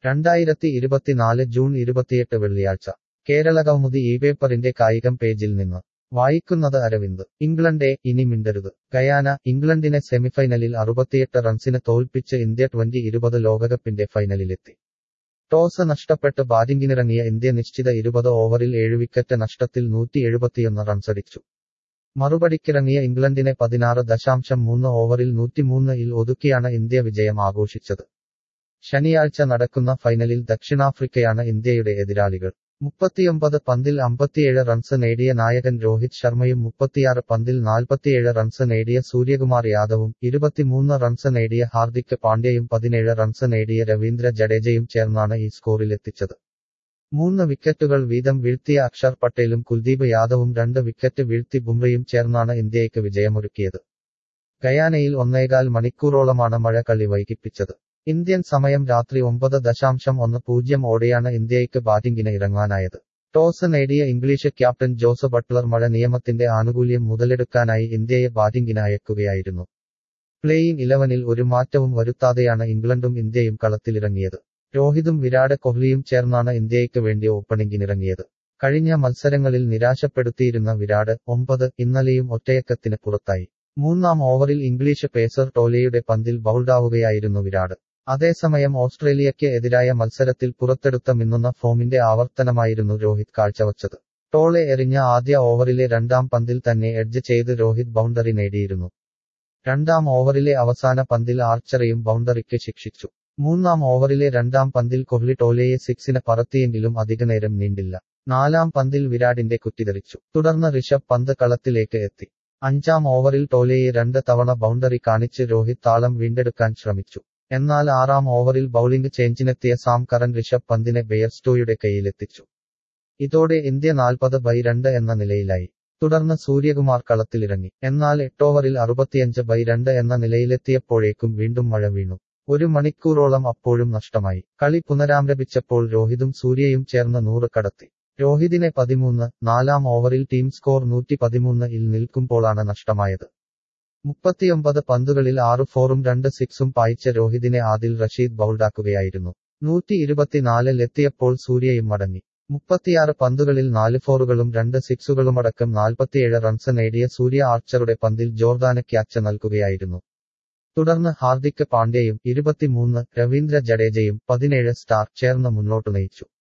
രണ്ടായിരത്തി ഇരുപത്തിനാല് ജൂൺ ഇരുപത്തിയെട്ട് വെള്ളിയാഴ്ച കേരള കൗമുദി ഈ പേപ്പറിന്റെ കായികം പേജിൽ നിന്ന് വായിക്കുന്നത് അരവിന്ദ് ഇംഗ്ലണ്ടേ ഇനി മിണ്ടരുത് ഗയാന ഇംഗ്ലണ്ടിനെ സെമിഫൈനലിൽ അറുപത്തിയെട്ട് റൺസിന് തോൽപ്പിച്ച് ഇന്ത്യ ട്വന്റി ഇരുപത് ലോകകപ്പിന്റെ ഫൈനലിലെത്തി ടോസ് നഷ്ടപ്പെട്ട് ബാറ്റിംഗിനിറങ്ങിയ ഇന്ത്യ നിശ്ചിത ഇരുപത് ഓവറിൽ ഏഴ് വിക്കറ്റ് നഷ്ടത്തിൽ നൂറ്റി എഴുപത്തിയൊന്ന് റൺസടിച്ചു മറുപടിക്കിറങ്ങിയ ഇംഗ്ലണ്ടിനെ പതിനാറ് ദശാംശം മൂന്ന് ഓവറിൽ നൂറ്റിമൂന്ന് ഇൽ ഒതുക്കിയാണ് ഇന്ത്യ വിജയം ആഘോഷിച്ചത് ശനിയാഴ്ച നടക്കുന്ന ഫൈനലിൽ ദക്ഷിണാഫ്രിക്കയാണ് ഇന്ത്യയുടെ എതിരാളികൾ മുപ്പത്തിയൊമ്പത് പന്തിൽ അമ്പത്തിയേഴ് റൺസ് നേടിയ നായകൻ രോഹിത് ശർമ്മയും മുപ്പത്തിയാറ് പന്തിൽ നാൽപ്പത്തിയേഴ് റൺസ് നേടിയ സൂര്യകുമാർ യാദവും ഇരുപത്തിമൂന്ന് റൺസ് നേടിയ ഹാർദിക് പാണ്ഡ്യയും പതിനേഴ് റൺസ് നേടിയ രവീന്ദ്ര ജഡേജയും ചേർന്നാണ് ഈ സ്കോറിലെത്തിച്ചത് മൂന്ന് വിക്കറ്റുകൾ വീതം വീഴ്ത്തിയ അക്ഷർ പട്ടേലും കുൽദീപ് യാദവും രണ്ട് വിക്കറ്റ് വീഴ്ത്തി ബുംറയും ചേർന്നാണ് ഇന്ത്യയ്ക്ക് വിജയമൊരുക്കിയത് ഗയാനയിൽ ഒന്നേകാൽ മണിക്കൂറോളമാണ് മഴ കളി വൈകിപ്പിച്ചത് ഇന്ത്യൻ സമയം രാത്രി ഒമ്പത് ദശാംശം ഒന്ന് പൂജ്യം ഓടെയാണ് ഇന്ത്യയ്ക്ക് ബാറ്റിംഗിന് ഇറങ്ങാനായത് ടോസ് നേടിയ ഇംഗ്ലീഷ് ക്യാപ്റ്റൻ ജോസ് ബട്ട്ലർ മഴ നിയമത്തിന്റെ ആനുകൂല്യം മുതലെടുക്കാനായി ഇന്ത്യയെ ബാറ്റിംഗിന് അയക്കുകയായിരുന്നു പ്ലേയിങ് ഇലവനിൽ ഒരു മാറ്റവും വരുത്താതെയാണ് ഇംഗ്ലണ്ടും ഇന്ത്യയും കളത്തിലിറങ്ങിയത് രോഹിതും വിരാട് കോഹ്ലിയും ചേർന്നാണ് ഇന്ത്യയ്ക്ക് വേണ്ടി ഓപ്പണിംഗിനിറങ്ങിയത് കഴിഞ്ഞ മത്സരങ്ങളിൽ നിരാശപ്പെടുത്തിയിരുന്ന വിരാട് ഒമ്പത് ഇന്നലെയും ഒറ്റയക്കത്തിന് പുറത്തായി മൂന്നാം ഓവറിൽ ഇംഗ്ലീഷ് പേസർ ടോലെയുടെ പന്തിൽ ബൗൾഡാവുകയായിരുന്നു വിരാട് അതേസമയം ഓസ്ട്രേലിയയ്ക്ക് എതിരായ മത്സരത്തിൽ പുറത്തെടുത്ത മിന്നുന്ന ഫോമിന്റെ ആവർത്തനമായിരുന്നു രോഹിത് കാഴ്ചവച്ചത് ടോളെ എറിഞ്ഞ ആദ്യ ഓവറിലെ രണ്ടാം പന്തിൽ തന്നെ എഡ്ജ് ചെയ്ത് രോഹിത് ബൗണ്ടറി നേടിയിരുന്നു രണ്ടാം ഓവറിലെ അവസാന പന്തിൽ ആർച്ചറയും ബൗണ്ടറിക്ക് ശിക്ഷിച്ചു മൂന്നാം ഓവറിലെ രണ്ടാം പന്തിൽ കൊഹ്ലി ടോലെയെ സിക്സിന് പറത്തിയെങ്കിലും അധികനേരം നീണ്ടില്ല നാലാം പന്തിൽ വിരാടിന്റെ കുറ്റിതെറിച്ചു തുടർന്ന് ഋഷഭ് പന്ത് കളത്തിലേക്ക് എത്തി അഞ്ചാം ഓവറിൽ ടോലെയെ രണ്ട് തവണ ബൗണ്ടറി കാണിച്ച് രോഹിത് താളം വീണ്ടെടുക്കാൻ ശ്രമിച്ചു എന്നാൽ ആറാം ഓവറിൽ ബൌളിംഗ് ചേഞ്ചിനെത്തിയ സാം കറൻ ഋഷഭ് പന്തിനെ ബെയർസ്റ്റോയുടെ കയ്യിലെത്തിച്ചു ഇതോടെ ഇന്ത്യ നാൽപ്പത് ബൈ രണ്ട് എന്ന നിലയിലായി തുടർന്ന് സൂര്യകുമാർ കളത്തിലിറങ്ങി എന്നാൽ എട്ടോവറിൽ അറുപത്തിയഞ്ച് ബൈ രണ്ട് എന്ന നിലയിലെത്തിയപ്പോഴേക്കും വീണ്ടും മഴ വീണു ഒരു മണിക്കൂറോളം അപ്പോഴും നഷ്ടമായി കളി പുനരാരംഭിച്ചപ്പോൾ രോഹിതും സൂര്യയും ചേർന്ന് നൂറ് കടത്തി രോഹിതിനെ പതിമൂന്ന് നാലാം ഓവറിൽ ടീം സ്കോർ നൂറ്റി പതിമൂന്ന് ഇൽ നിൽക്കുമ്പോഴാണ് നഷ്ടമായത് മുപ്പത്തിയൊമ്പത് പന്തുകളിൽ ആറ് ഫോറും രണ്ട് സിക്സും പായിച്ച രോഹിതിനെ ആദിൽ റഷീദ് ബൗൾഡാക്കുകയായിരുന്നു നൂറ്റി ഇരുപത്തിനാലിലെത്തിയപ്പോൾ സൂര്യയും മടങ്ങി മുപ്പത്തിയാറ് പന്തുകളിൽ നാല് ഫോറുകളും രണ്ട് സിക്സുകളുമടക്കം നാൽപ്പത്തിയേഴ് റൺസ് നേടിയ സൂര്യ ആർച്ചറുടെ പന്തിൽ ജോർദാന് ക്യാച്ച് നൽകുകയായിരുന്നു തുടർന്ന് ഹാർദിക് പാണ്ഡ്യയും ഇരുപത്തിമൂന്ന് രവീന്ദ്ര ജഡേജയും പതിനേഴ് സ്റ്റാർ ചേർന്ന് മുന്നോട്ടു നയിച്ചു